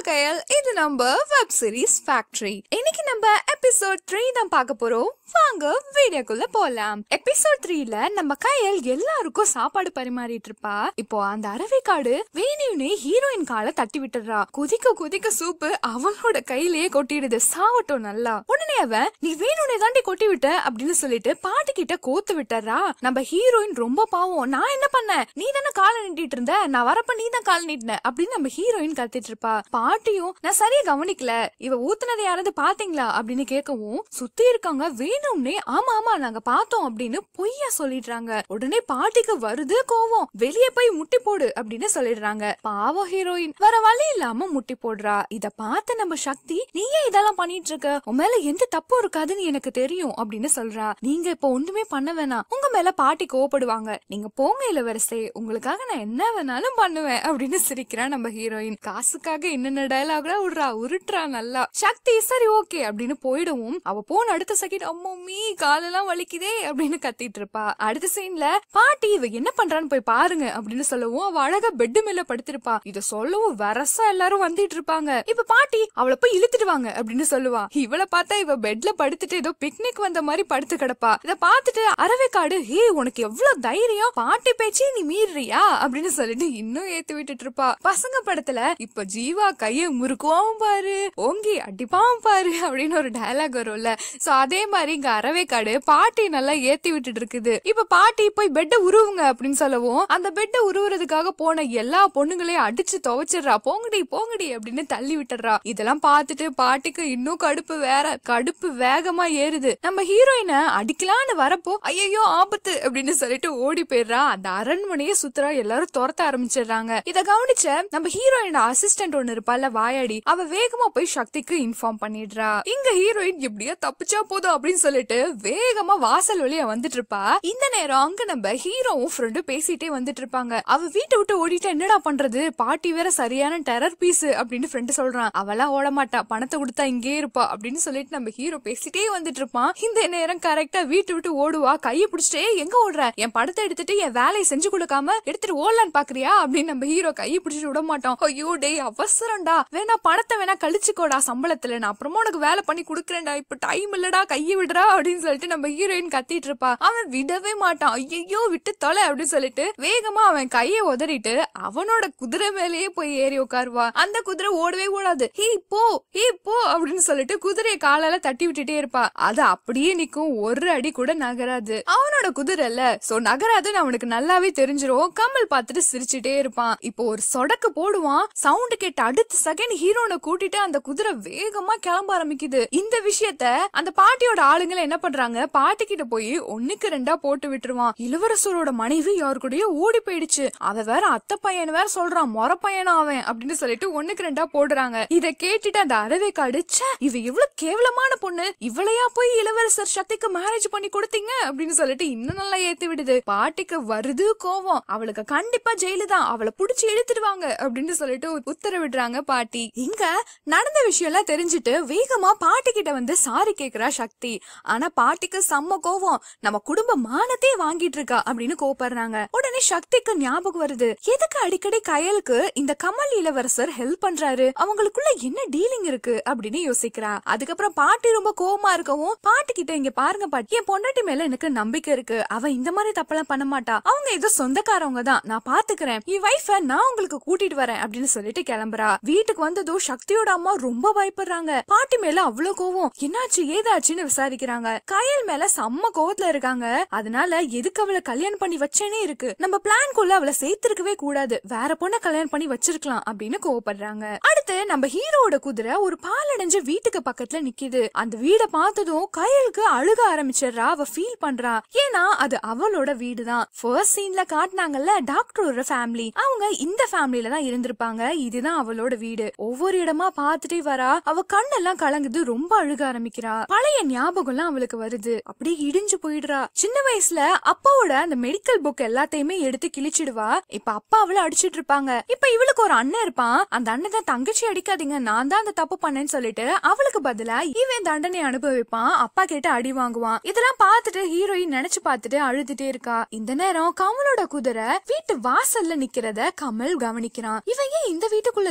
கயல் இது நம்ம web series factory இன்னைக்கு நம்ம எபிசோட் த்ரீ தான் பார்க்க போறோம் வாங்க வீடியோக்குள்ள போலாம் எபிசோட் த்ரீல நம்ம கயல் எல்லாருக்கும் சாப்பாடு பரிமாறிட்டு இருப்பா இப்போ அந்த அரவைக்காடு வேணியுனே ஹீரோயின் காலை தட்டி விட்டுறா குதிக்க குதிக்க சூப்பு அவளோட கையிலேயே கொட்டிடுது சாவட்டும் நல்லா உடனே அவன் நீ வேணுனே தாண்டி கொட்டி விட்ட அப்படின்னு சொல்லிட்டு பாட்டு கிட்ட கோத்து விட்டுறா நம்ம ஹீரோயின் ரொம்ப பாவம் நான் என்ன பண்ணேன் நீ தானே காலை நீட்டிட்டு இருந்த நான் வரப்ப நீ தான் கால் நீட்டின அப்படின்னு நம்ம ஹீரோயின் கத்திட்டு இருப்பா பாட்டியும் நான் சரியா கவனிக்கல இவ ஊத்துனதை யாராவது பாத்தீங்களா அப்படின்னு கேட்கவும் சுத்தி இருக்காங்க வேணும்னே ஆமா ஆமா நாங்க பார்த்தோம் அப்படின்னு பொய்யா சொல்லிடுறாங்க உடனே பாட்டிக்கு வருது கோவம் வெளியே போய் முட்டி போடு அப்படின்னு சொல்லிடுறாங்க பாவம் ஹீரோயின் வேற வழி இல்லாம முட்டி போடுறா இத பார்த்த நம்ம சக்தி நீ ஏன் இதெல்லாம் பண்ணிட்டு இருக்க உன் மேல எந்த தப்பும் இருக்காதுன்னு எனக்கு தெரியும் அப்படின்னு சொல்றா நீங்க இப்ப ஒண்ணுமே பண்ண வேணாம் உங்க மேல பாட்டி கோவப்படுவாங்க நீங்க போங்க இளவரசே உங்களுக்காக நான் என்ன வேணாலும் பண்ணுவேன் அப்படின்னு சிரிக்கிறா நம்ம ஹீரோயின் காசுக்காக என்னென்ன டயலாக்லாம் விடுறா உருட்டுறா நல்லா சக்தி சரி ஓகே அப்படின்னு போயிடுவோம் அவ போன அடுத்த செகண்ட் அம்மம்மி காலெல்லாம் வலிக்குதே அப்படின்னு கத்திட்டு இருப்பா அடுத்த சீன்ல பாட்டி இவ என்ன பண்றான்னு போய் பாருங்க அப்படின்னு சொல்லவும் அவ அழகா பெட் மேல படுத்திருப்பா இத சொல்லவும் வரசா எல்லாரும் வந்துட்டு இருப்பாங்க இப்ப பாட்டி அவளை போய் இழுத்துடுவாங்க அப்படின்னு சொல்லுவா இவளை பார்த்தா இவ பெட்ல படுத்துட்டு ஏதோ பிக்னிக் வந்த மாதிரி படுத்து கிடப்பா இத பார்த்துட்டு அரவைக்காடு ஹே உனக்கு எவ்வளவு தைரியம் பாட்டி பேச்சே நீ மீறுறியா அப்படின்னு சொல்லிட்டு இன்னும் ஏத்தி விட்டுட்டு இருப்பா பசங்க படத்துல இப்ப ஜீவா கைய முறுக்குவாவும் பாரு ஓங்கி அடிப்பாவும் பாரு அப்படின்னு ஒரு டயலாக் வரும்ல சோ அதே மாதிரி இங்க அரவைக்காடு பாட்டி நல்லா ஏத்தி விட்டுட்டு இருக்குது இப்ப பாட்டி போய் பெட்டை உருவுங்க அப்படின்னு சொல்லவும் அந்த பெட்டை உருவுறதுக்காக போன எல்லா பொண்ணுங்களையும் அடிச்சு துவைச்சிடுறா போங்கடி போங்கடி அப்படின்னு தள்ளி விட்டுறா இதெல்லாம் பார்த்துட்டு பாட்டிக்கு இன்னும் கடுப்பு வேற கடுப்பு வேகமா ஏறுது நம்ம ஹீரோயினை அடிக்கலான்னு வரப்போ ஐயோ ஆபத்து அப்படின்னு சொல்லிட்டு ஓடி போயிடுறா அந்த அரண்மனையே சுத்துறா எல்லாரும் துரத்த ஆரம்பிச்சிடுறாங்க இத கவனிச்ச நம்ம ஹீரோயினோட அசிஸ்டன்ட் ஒண்ணு இருப்பால வாயாடி அவ வேகமா போய் சக்திக்கு இன்ஃபார்ம் பண்ணிடுறா இங்க ஹீரோயின் எப்படியோ தப்பிச்சா போதும் அப்படின்னு சொல்லிட்டு வேகமா வாசல் வழியா வந்துட்டு இருப்பா இந்த நேரம் அங்க நம்ம ஹீரோவும் ஃப்ரெண்டும் பேசிட்டே வந்துட்டு இருப்பாங்க அவ வீட்டை விட்டு ஓடிட்டு என்னடா பண்றது பாட்டி வேற சரியான டெரர் பீஸ் அப்படின்னு ஃப்ரெண்டு சொல்றான் அவெல்லாம் ஓட மாட்டா பணத்தை கொடுத்தா இங்கே இருப்பா அப்படின்னு சொல்லிட்டு நம்ம ஹீரோ பேசிட்டே வந்துட்டு இருப்பான் இந்த நேரம் கரெக்டா வீட்டை விட்டு ஓடுவா கையை பிடிச்சிட்டே எங்க ஓடுற என் படத்தை எடுத்துட்டு என் வேலையை செஞ்சு கொடுக்காம எடுத்துட்டு ஓடலான்னு பாக்குறியா அப்படின்னு நம்ம ஹீரோ கையை பிடிச்சிட்டு விட மாட்டோம் ஐயோ டேய் அவசரம்டா வேணா பணத்தை வேணா கழிச்சுக்கோடா சம்பளத்துல நான் அப்புறமா உனக்கு வேலை பண்ணி கொடுக்குறேன்டா இப்ப டைம் இல்லடா கையை விடுறா அப்படின்னு சொல்லிட்டு நம்ம ஹீரோயின் கத்திட்டு இருப்பா அவன் விடவே மாட்டான் ஐயோ விட்டு தொலை அப்படின்னு சொல்லிட்டு வேகமா அவன் கையை உதறிட்டு அவனோட குதிரை மேலேயே போய் ஏறி உட்காருவா அந்த குதிரை ஓடவே ஓடாது ஹே போ ஹே போ அப்படின்னு சொல்லிட்டு குதிரைய காலால தட்டி விட்டுட்டே இருப்பா அது அப்படியே நிக்கும் ஒரு அடி கூட நகராது அவனோட குதிரை இல்ல சோ நகராதுன்னு அவனுக்கு நல்லாவே தெரிஞ்சிரும் கமல் பார்த்துட்டு சிரிச்சுட்டே இருப்பான் இப்போ ஒரு சொடக்கு போடுவான் சவுண்ட் கேட்ட அடுத்த செகண்ட் ஹீரோனை கூட்டிட்டு அந்த குதிரை வேகமா கிளம்ப ஆரம்பிக்குது இந்த விஷயத்த அந்த பாட்டியோட ஆளுங்களை என்ன பண்றாங்க பாட்டி கிட்ட போய் ஒண்ணுக்கு ரெண்டா போட்டு விட்டுருவான் இளவரசரோட மனைவி யாரு கூடயோ ஓடி போயிடுச்சு அவ வேற அத்தை பையன் வேற சொல்றான் மொற பையனா அவன் அப்படின்னு சொல்லிட்டு ஒண்ணுக்கு ரெண்டா போடுறாங்க இத கேட்டுட்டு அந்த அரவைக்காடு ச்சே இவ இவ்வளவு கேவலமான பொண்ணு இவளையா போய் இளவரசர் சக்திக்கு மேரேஜ் பண்ணி கொடுத்தீங்க அப்படின்னு சொல்லிட்டு இன்னும் நல்லா ஏத்தி விடுது பாட்டிக்கு வருது கோவம் அவளுக்கு கண்டிப்பா ஜெயிலு தான் அவளை புடிச்சு இழுத்துடுவாங்க அப்படின்னு சொல்லிட்டு உத்தரவிடுறாங்க பாட்டி இங்க நடந்த விஷயம் எல்லாம் தெரிஞ்சுட்டு வேகமா பாட்டி கிட்ட வந்து சாரி கேக்குறா சக்தி ஆனா பாட்டிக்கு செம்ம கோவம் நம்ம குடும்ப மானத்தையே வாங்கிட்டு இருக்கா அப்படின்னு கோப்படுறாங்க உடனே சக்திக்கு ஞாபகம் வருது எதுக்கு அடிக்கடி கயலுக்கு இந்த கமல் இளவரசர் ஹெல்ப் பண்றாரு அவங்களுக்குள்ள என்ன டீலிங் இருக்கு அப்படின்னு யோசிக்கிறா அதுக்கப்புறம் பாட்டி ரொம்ப கோவமா இருக்கவும் பாட்டி கிட்ட இங்க பாருங்க பாட்டி என் பொண்டாட்டி மேல எனக்கு நம்பிக்கை இருக்கு அவ இந்த மாதிரி தப்பெல்லாம் பண்ண மாட்டா அவங்க ஏதோ சொந்தக்காரவங்க தான் நான் பாத்துக்கிறேன் என் வைஃப நான் உங்களுக்கு கூட்டிட்டு வரேன் அப்படின்னு சொல்லிட்டு கிளம்புறா வீட்டுக்கு வந்ததும் சக்தியோட அம்மா ரொம்ப பயப்படுறாங்க பாட்டி மேல அவ்வளவு கோவம் என்னாச்சு ஏதாச்சுன்னு விசாரிக்கிறாங்க கயல் மேல செம்ம கோவத்துல இருக்காங்க அதனால எதுக்கு அவளை கல்யாணம் பண்ணி வச்சேனே இருக்கு நம்ம பிளான்குள்ள அவளை சேர்த்திருக்கவே கூடாது வேற பொண்ண கல்யாணம் பண்ணி வச்சிருக்கலாம் அப்படின்னு கோவப்படுறாங்க அடுத்து நம்ம ஹீரோவோட குதிரை ஒரு பாலடைஞ்ச வீட்டுக்கு பக்கத்துல நிக்குது அந்த வீட பார்த்ததும் கயலுக்கு அழுக ஆரம்பிச்சிடுறா அவ ஃபீல் பண்றா ஏன்னா அது அவளோட வீடு தான் ஃபர்ஸ்ட் சீன்ல காட்டினாங்கல்ல டாக்டரோட ஃபேமிலி அவங்க இந்த ஃபேமிலில தான் இருந்திருப்பாங்க இதுதான் அவளோட வீடு ஒவ்வொரு இடமா பார்த்துட்டே வரா அவ கண்ணெல்லாம் கலங்குது ரொம்ப அழுக ஆரம்பிக்கிறா பழைய ஞாபகம் எல்லாம் அவளுக்கு வருது அப்படியே இடிஞ்சு போயிடுறா சின்ன வயசுல அப்பாவோட அந்த மெடிக்கல் புக் எல்லாத்தையுமே எடுத்து கிழிச்சிடுவா இப்ப அப்பா அவளை அடிச்சிட்டு இருப்பாங்க இப்ப இவளுக்கு ஒரு அண்ணன் இருப்பான் அந்த அண்ணன் தான் தங்கச்சி அடிக்காதீங்க நான் தான் அந்த தப்பு பண்ணேன்னு சொல்லிட்டு அவளுக்கு பதிலா இவன் தண்டனை அனுபவிப்பான் அப்பா கேட்டு அடி வாங்குவான் இதெல்லாம் பார்த்துட்டு ஹீரோயின் நினைச்சு பார்த்துட்டு அழுதுட்டே இருக்கா இந்த நேரம் கமலோட குதிரை வீட்டு வாசல்ல நிக்கிறத கமல் கவனிக்கிறான் இவன் ஏன் இந்த வீட்டுக்குள்ள இருக்கணும்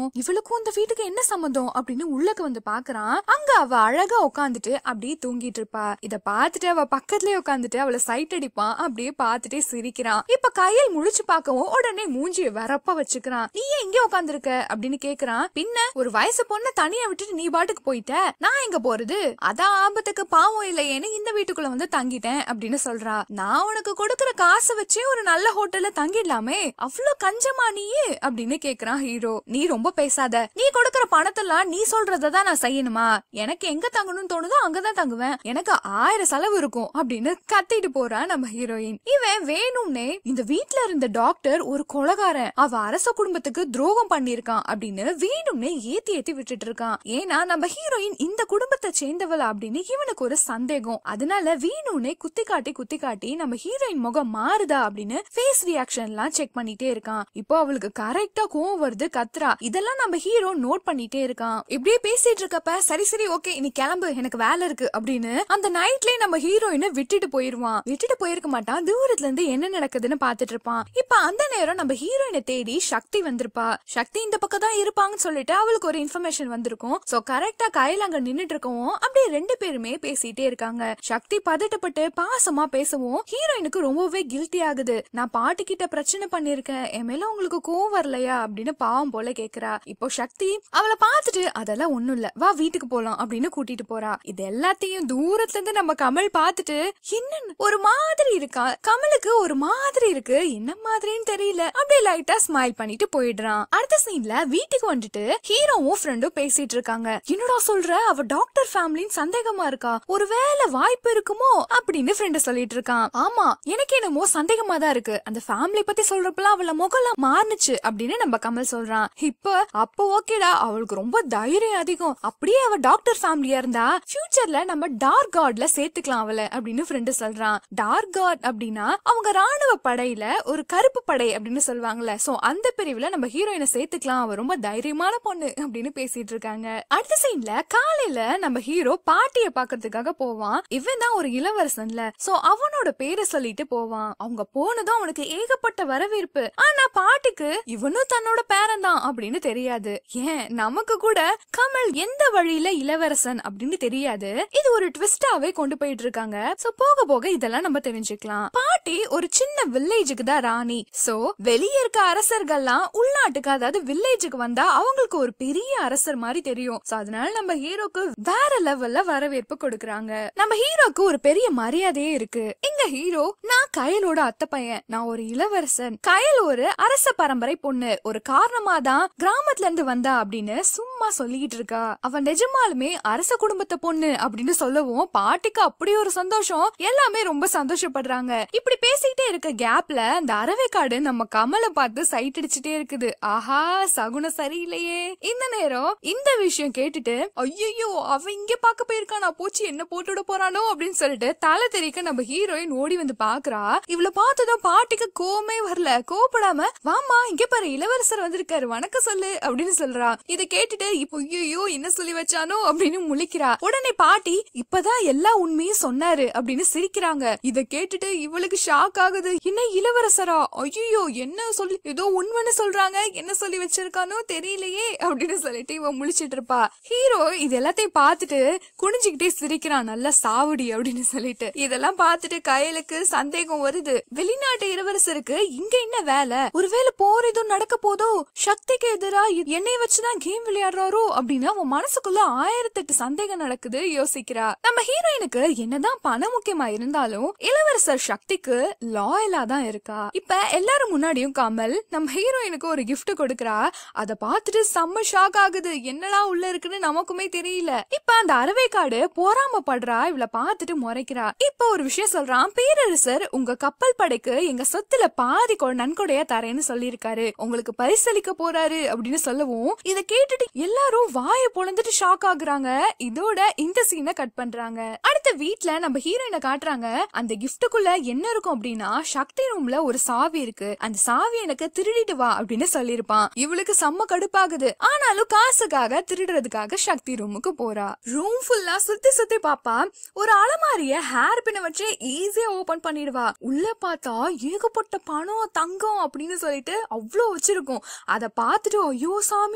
இவளுக்கும் இந்த வீட்டுக்கு என்ன சம்மந்தம் அப்படின்னு உள்ளக்கு வந்து பாக்குறான் அங்க அவ அழகா உட்காந்துட்டு அப்படியே தூங்கிட்டு இருப்பா இத பாத்துட்டு அவ பக்கத்துலயே உட்காந்துட்டு அவளை சைட் அடிப்பான் அப்படியே பாத்துட்டே சிரிக்கிறான் இப்ப கையில் முழிச்சு பார்க்கவும் உடனே மூஞ்சிய வரப்பா வச்சுக்கிறான் நீ ஏன் இங்க உட்காந்துருக்க அப்படின்னு கேக்குறான் பின்ன ஒரு வயசு பொண்ண தனியா விட்டுட்டு நீ பாட்டுக்கு போயிட்ட நான் எங்க போறது அதான் ஆபத்துக்கு பாவம் இல்லையேன்னு இந்த வீட்டுக்குள்ள வந்து தங்கிட்டேன் அப்படின்னு சொல்றா நான் உனக்கு கொடுக்கற காசை வச்சே ஒரு நல்ல ஹோட்டல்ல தங்கிடலாமே அவ்வளவு கஞ்சமா நீயே அப்படின்னு கேக்குறான் ஹீரோ நீ ரொம்ப பேசாத நீ கொடுக்கற பணத்தெல்லாம் நீ சொல்றதான் நான் செய்யணுமா எனக்கு எங்க தங்கணும்னு தோணுதோ அங்கதான் தங்குவேன் எனக்கு ஆயிரம் செலவு இருக்கும் அப்படின்னு கத்திட்டு போறா நம்ம ஹீரோயின் இவன் வேணும்னே இந்த வீட்ல இருந்த டாக்டர் ஒரு கொலகாரன் அவ அரச குடும்பத்துக்கு துரோகம் பண்ணிருக்கான் அப்படின்னு வேணும்னே ஏத்தி ஏத்தி விட்டுட்டு இருக்கான் ஏன்னா நம்ம ஹீரோயின் இந்த குடும்பத்தை சேர்ந்தவள அப்படின்னு இவனுக்கு ஒரு சந்தேகம் அதனால வேணும்னே குத்தி காட்டி குத்தி காட்டி நம்ம ஹீரோயின் முகம் மாறுதா அப்படின்னு ஃபேஸ் ரியாக்ஷன் எல்லாம் செக் பண்ணிட்டே இருக்கான் இப்போ அவளுக்கு கரெக்டா கோவம் வருது கத்துறா இதெல்லாம் நம்ம ஹீரோ நோட் பண்ணிட்டே இருக்கான் இப்படியே பேசிட்டு இருக்கப்ப சரி சரி ஓகே நீ கிளம்பு எனக்கு வேலை இருக்கு அப்படின்னு அந்த நைட்லயே நம்ம ஹீரோயினை விட்டுட்டு போயிருவான் விட்டுட்டு போயிருக்க மாட்டான் தூரத்துல இருந்து என்ன நடக்குதுன்னு பாத்துட்டு இருப்பான் இப்ப அந்த நேரம் நம்ம ஹீரோயினை தேடி சக்தி வந்திருப்பா சக்தி இந்த பக்கம் தான் இருப்பாங்கன்னு சொல்லிட்டு அவளுக்கு ஒரு இன்ஃபர்மேஷன் வந்திருக்கும் சோ கரெக்டா கையில அங்க நின்னுட்டு இருக்கவும் அப்படியே ரெண்டு பேருமே பேசிட்டே இருக்காங்க சக்தி பதட்டப்பட்டு பாசமா பேசவும் ஹீரோயினுக்கு ரொம்பவே கில்ட்டி ஆகுது நான் பாட்டி கிட்ட பிரச்சனை பண்ணிருக்கேன் என் மேல உங்களுக்கு கோவம் வரலையா அப்படின்னு பாவம் போல கேக்குறா இப்போ சக்தி அவளை பார்த்துட்டு அதெல்லாம் ஒண்ணும் இல்ல வா வீட்டுக்கு போலாம் அப்படின்னு கூட்டிட்டு போறா இது எல்லாத்தையும் தூரத்துல இருந்து நம்ம கமல் பார்த்துட்டு என்னன்னு ஒரு மாதிரி இருக்கா கமலுக்கு ஒரு மாதிரி இருக்கு என்ன மாதிரின்னு தெரியல அப்படியே லைட்டா ஸ்மைல் பண்ணிட்டு போயிடுறான் அடுத்த சீன்ல வீட்டுக்கு வந்துட்டு ஹீரோவும் ஃப்ரெண்டும் பேசிட்டு இருக்காங்க என்னடா சொல்ற அவ டாக்டர் ஃபேமிலின்னு சந்தேகமா இருக்கா ஒருவேளை வாய்ப்பு இருக்குமோ அப்படின்னு ஃப்ரெண்ட் சொல்லிட்டு இருக்கான் ஆமா எனக்கு என்னமோ சந்தேகமா தான் இருக்கு அந்த ஃபேமிலி பத்தி சொல்றப்பலாம் அவள முகலாம் மாறுனுச்சு அப்படின்னு நம்ம கமல் சொல்றான் இப்ப அப்ப ஓகேடா அவளுக்கு ரொம்ப தைரியம் அதிகம் அப்படியே அவ டாக்டர் ஃபேமிலியா இருந்தா ஃபியூச்சர்ல நம்ம டார்க் காட்ல சேர்த்துக்கலாம் அவளை அப்படின்னு ஃப்ரெண்டு சொல்றான் டார்க் காட் அப்படின்னா அவங்க ராணுவ படையில ஒரு கருப்பு படை அப்படின்னு சொல்லுவாங்கல்ல சோ அந்த பிரிவுல நம்ம ஹீரோயினை சேர்த்துக்கலாம் அவ ரொம்ப தைரியமான பொண்ணு அப்படின்னு பேசிட்டு இருக்காங்க அடுத்த சீன்ல காலையில நம்ம ஹீரோ பாட்டிய பாக்குறதுக்காக போவான் இவன் தான் ஒரு இளவரசன்ல சோ அவனோட பேரை சொல்லிட்டு போவான் அவங்க போனதும் அவனுக்கு ஏகப்பட்ட வரவேற்பு ஆனா பாட்டிக்கு இவனும் தன்னோட பேரன் தான் அப்படின்னு தெரியாது ஏன் நமக்கு கூட கமல் எந்த வழியில இளவரசன் அப்படின்னு தெரியாது இது ஒரு ட்விஸ்டாவே கொண்டு போயிட்டு இருக்காங்க சோ போக போக இதெல்லாம் நம்ம தெரிஞ்சுக்கலாம் பாட்டி ஒரு சின்ன வில்லேஜுக்கு தான் ராணி சோ வெளியே இருக்க அரசர்கள்லாம் உள்நாட்டுக்கு அதாவது வில்லேஜுக்கு வந்தா அவங்களுக்கு ஒரு பெரிய அரசர் மாதிரி தெரியும் சோ அதனால நம்ம ஹீரோக்கு வேற லெவல்ல வரவேற்பு கொடுக்கறாங்க நம்ம ஹீரோக்கு ஒரு பெரிய மரியாதையே இருக்கு எங்க ஹீரோ நான் கயலோட அத்தை பையன் நான் ஒரு இளவரசன் கயல் ஒரு அரச பரம்பரை பொண்ணு ஒரு காரணமா தான் கிராமத்துல இருந்து வந்தா அப்படின்னு சும்மா சொல்லிக்கிட்டு இருக்கா அவன் நிஜமாலுமே அரச குடும்பத்தை பொண்ணு அப்படின்னு சொல்லவும் பாட்டிக்கு அப்படி ஒரு சந்தோஷம் எல்லாமே ரொம்ப சந்தோஷப்படுறாங்க இப்படி பேசிக்கிட்டே இருக்க கேப்ல அந்த அரவைக்காடு நம்ம கமலை பார்த்து சைட் அடிச்சுட்டே இருக்குது ஆஹா சகுனம் சரியில்லையே இந்த நேரம் இந்த விஷயம் கேட்டுட்டு ஐயோ அவன் இங்க பார்க்க போயிருக்கான் நான் போச்சு என்ன போட்டு விட போறானோ அப்படின்னு சொல்லிட்டு தலை தெறிக்க நம்ம ஹீரோயின் ஓடி வந்து பாக்குறா இவள பார்த்ததும் பாட்டிக்கு கோவமே வரல கோவப்படாம வாமா இங்க பாரு இளவரசர் வந்திருக்காரு வணக்கம் சொல்லு அப்படின்னு சொல்றா இத கேட்டுட்டு இப்போ ஐயோ என்ன சொல்லி வச்சானோ அப்படின்னு முழிக்கிறா உடனே பாட்டி இப்பதான் எல்லா உண்மையும் சொன்னாரு அப்படின்னு சிரிக்கிறாங்க இத கேட்டுட்டு இவளுக்கு ஷாக் ஆகுது என்ன இளவரசரா ஐயோ என்ன சொல்லி ஏதோ உண்மைன்னு சொல்றாங்க என்ன சொல்லி வச்சிருக்கானோ தெரியலையே அப்படின்னு சொல்லிட்டு இவன் முழிச்சிட்டு இருப்பா ஹீரோ இது எல்லாத்தையும் பார்த்துட்டு குனிஞ்சுக்கிட்டே சிரிக்கிறான் நல்லா சாவுடி அப்படின்னு சொல்லிட்டு இதெல்லாம் பார்த்துட்டு கையலுக்கு சந்தேகம் வருது வெளிநாட்டு இளவரசருக்கு இங்க என்ன வேலை ஒருவேளை போர் எதுவும் நடக்க போதோ சக்திக்கு எதிரா இ- என்னைய வச்சுதான் கேம் விளையாடுறாரோ அப்படின்னு அவன் மனசுக்குள்ள ஆயிரத்தெட்டு சந்தேகம் நடக்குது யோசிக்கிறா நம்ம ஹீரோயினுக்கு என்னதான் பணம் முக்கியமா இருந்தாலும் இளவரசர் சக்திக்கு லாயலா தான் இருக்கா இப்ப எல்லாரும் முன்னாடியும் கமல் நம்ம ஹீரோயினுக்கு ஒரு gift கொடுக்கறா அத பார்த்துட்டு செம்ம ஷாக் ஆகுது என்னடா உள்ள இருக்குன்னு நமக்குமே தெரியல இப்ப அந்த அரவைக்காடு பொறாமப்படுறா இவள பார்த்துட்டு முறைக்கிறா இப்ப ஒரு விஷயம் சொல்றான் பேரரசர் உங்க கப்பல் படைக்கு எங்க சொத்துல பாதி கொ- நன்கொடையா தரேன்னு சொல்லியிருக்காரு உங்களுக்கு பரிசளிக்க போறாரு அப்படின்னு சொல்லவும் இத கேட்டுட்டு எல்லாரும் வாய பொழந்துட்டு ஷாக் ஆகுறாங்க இதோட இந்த சீனை கட் பண்றாங்க அடுத்த வீட்ல நம்ம ஹீரோயினை காட்டுறாங்க அந்த கிஃப்ட்டுக்குள்ள என்ன இருக்கும் அப்படின்னா சக்தி ரூம்ல ஒரு சாவி இருக்கு அந்த சாவி எனக்கு திருடிட்டு வா அப்படின்னு சொல்லிருப்பான் இவளுக்கு செம்ம கடுப்பாகுது ஆனாலும் காசுக்காக திருடுறதுக்காக சக்தி ரூமுக்கு போறா ரூம் ஃபுல்லா சுத்தி சுத்தி பாப்பா ஒரு அலமாரிய ஹேர் பின்ன வச்சு ஈஸியா ஓபன் பண்ணிடுவா உள்ள பார்த்தா ஏகப்பட்ட பணம் தங்கம் அப்படின்னு சொல்லிட்டு அவ்வளோ வச்சிருக்கும் அத பார்த்துட்டு ஐயோ சாமி ஐயோ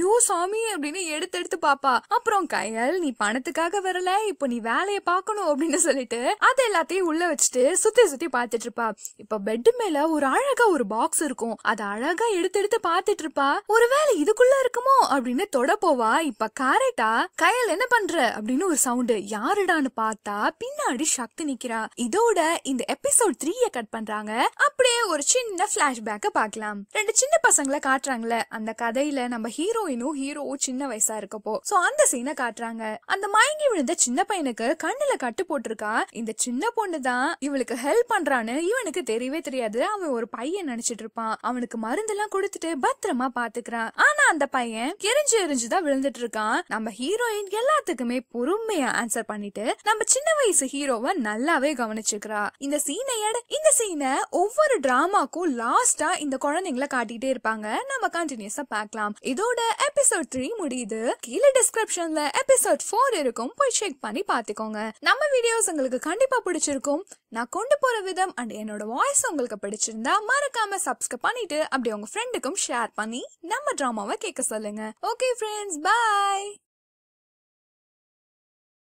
ஐயோ சாமி அப்படின்னு எடுத்து எடுத்து பாப்பா அப்புறம் கையல் நீ பணத்துக்காக வரல இப்போ நீ வேலைய பார்க்கணும் அப்படின்னு சொல்லிட்டு அது எல்லாத்தையும் உள்ள வச்சுட்டு சுத்தி சுத்தி பார்த்துட்டு இருப்பா இப்ப பெட் மேல ஒரு அழகா ஒரு பாக்ஸ் இருக்கும் அதை அழகா எடுத்து எடுத்து பார்த்துட்டு இருப்பா ஒருவேளை இதுக்குள்ள இருக்குமோ அப்படின்னு தொட போவா இப்ப கரெக்டா கையல் என்ன பண்ற அப்படின்னு ஒரு சவுண்டு யாருடான்னு பார்த்தா பின்னாடி சக்தி நிக்கிறா இதோட இந்த எபிசோட் த்ரீய கட் பண்றாங்க அப்படியே ஒரு சின்ன பிளாஷ்பேக்க பார்க்கலாம் ரெண்டு சின்ன பசங்களை காட்டுறாங்கல்ல அந்த கதையில நம்ம ஹீரோயினும் ஹீரோவும் சின்ன வயசா இருக்கப்போ சோ அந்த சீனை காட்டுறாங்க அந்த மயங்கி விழுந்த சின்ன பையனுக்கு கண்ணுல கட்டு போட்டிருக்கா இந்த சின்ன பொண்ணு தான் இவளுக்கு ஹெல்ப் பண்றான்னு இவனுக்கு தெரியவே தெரியாது அவன் ஒரு பையன் நினைச்சிட்டு இருப்பான் அவனுக்கு மருந்தெல்லாம் கொடுத்துட்டு பத்திரமா பாத்துக்கிறான் ஆனா அந்த பையன் எரிஞ்சு எரிஞ்சுதான் விழுந்துட்டு இருக்கான் நம்ம ஹீரோயின் எல்லாத்துக்குமே பொறுமையா ஆன்சர் பண்ணிட்டு நம்ம சின்ன வயசு ஹீரோவை நல்லாவே கவனிச்சுக்கிறா இந்த சீனை எட இந்த சீனை ஒவ்வொரு டிராமாக்கும் லாஸ்டா இந்த குழந்தைங்கள காட்டிட்டே இருப்பாங்க நம்ம கண்டினியூஸா பார்க்கலாம் இதோட எபிசோட் த்ரீ முடியுது கீழே டிஸ்கிரிப்ஷன்ல எபிசோட் ஃபோர் இருக்கும் போய் செக் பண்ணி பாத்துக்கோங்க நம்ம வீடியோஸ் உங்களுக்கு கண்டிப்பா பிடிச்சிருக்கும் நான் கொண்டு போற விதம் அண்ட் என்னோட வாய்ஸ் உங்களுக்கு பிடிச்சிருந்தா மறக்காம சப்ஸ்கிரைப் பண்ணிட்டு அப்படி உங்க ஃப்ரெண்டுக்கும் ஷேர் பண்ணி நம்ம டிராமாவை கேட்க சொல்லுங்க ஓகே ஃப்ரெண்ட்ஸ் பை